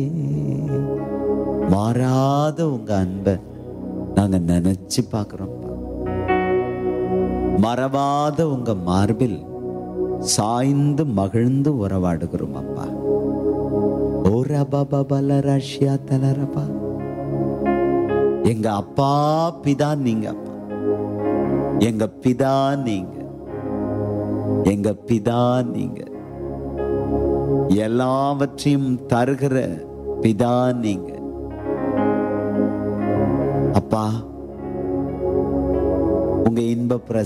மாறாத உங்க அன்பை நாங்க நினைச்சு பார்க்கிறோம் மறவாத உங்க மார்பில் சாய்ந்து மகிழ்ந்து உறவாடுகிறோம் அப்பா ஓ ரபா பபல ரஷ்யா தலரபா எங்க அப்பா பிதா நீங்க அப்பா எங்க பிதா நீங்க எங்க பிதா நீங்க எல்லாவற்றையும் தருகிற பிதா நீங்க அப்பா உங்க இன்ப பிரச